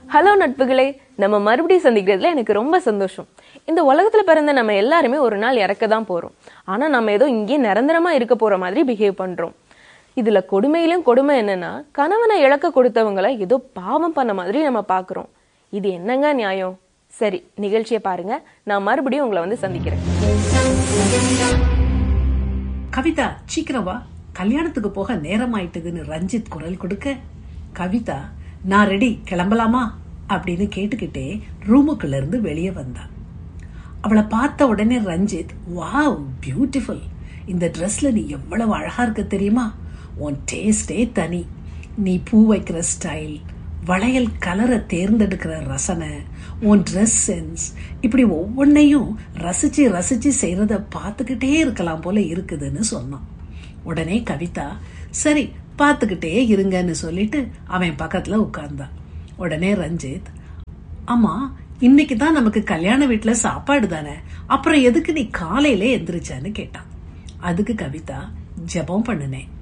hello நட்புகளே நம்ம மறுபடியும் சந்திக்கிறதுல எனக்கு ரொம்ப சந்தோஷம் இந்த உலகத்துல பிறந்த நம்ம எல்லாருமே ஒரு நாள் இறக்க தான் போறோம் ஆனா நம்ம ஏதோ இங்கேயே நிரந்தரமா இருக்க போற மாதிரி பிஹேவ் பண்றோம் இதுல கொடுமையிலும் கொடுமை என்னன்னா கணவனை இழக்க கொடுத்தவங்கள ஏதோ பாவம் பண்ண மாதிரி நம்ம பாக்குறோம் இது என்னங்க நியாயம் சரி நிகழ்ச்சியை பாருங்க நான் மறுபடியும் உங்களை வந்து சந்திக்கிறேன் கவிதா சீக்கிரம் வா கல்யாணத்துக்கு போக நேரம் ஆயிட்டுதுன்னு ரஞ்சித் குரல் கொடுக்க கவிதா நான் ரெடி கிளம்பலாமா அப்படின்னு கேட்டுக்கிட்டே ரூமுக்குள்ள இருந்து வெளியே வந்தா அவளை பார்த்த உடனே ரஞ்சித் வாவ் பியூட்டிஃபுல் இந்த ட்ரெஸ்ல நீ எவ்வளவு அழகா இருக்க தெரியுமா உன் டேஸ்டே தனி நீ பூ வைக்கிற ஸ்டைல் வளையல் கலரை தேர்ந்தெடுக்கிற ரசனை உன் ட்ரெஸ் சென்ஸ் இப்படி ஒவ்வொன்னையும் ரசிச்சு ரசிச்சு செய்யறத பார்த்துக்கிட்டே இருக்கலாம் போல இருக்குதுன்னு சொன்னான் உடனே கவிதா சரி பார்த்துக்கிட்டே இருங்கன்னு சொல்லிட்டு அவன் பக்கத்துல உட்கார்ந்தான் உடனே ரஞ்சித் ஆமா இன்னைக்கு தான் நமக்கு கல்யாண வீட்டுல சாப்பாடு தானே அப்புறம் எதுக்கு நீ காலையில எந்திரிச்சான்னு கேட்டான் அதுக்கு கவிதா ஜெபம் பண்ணுனேன்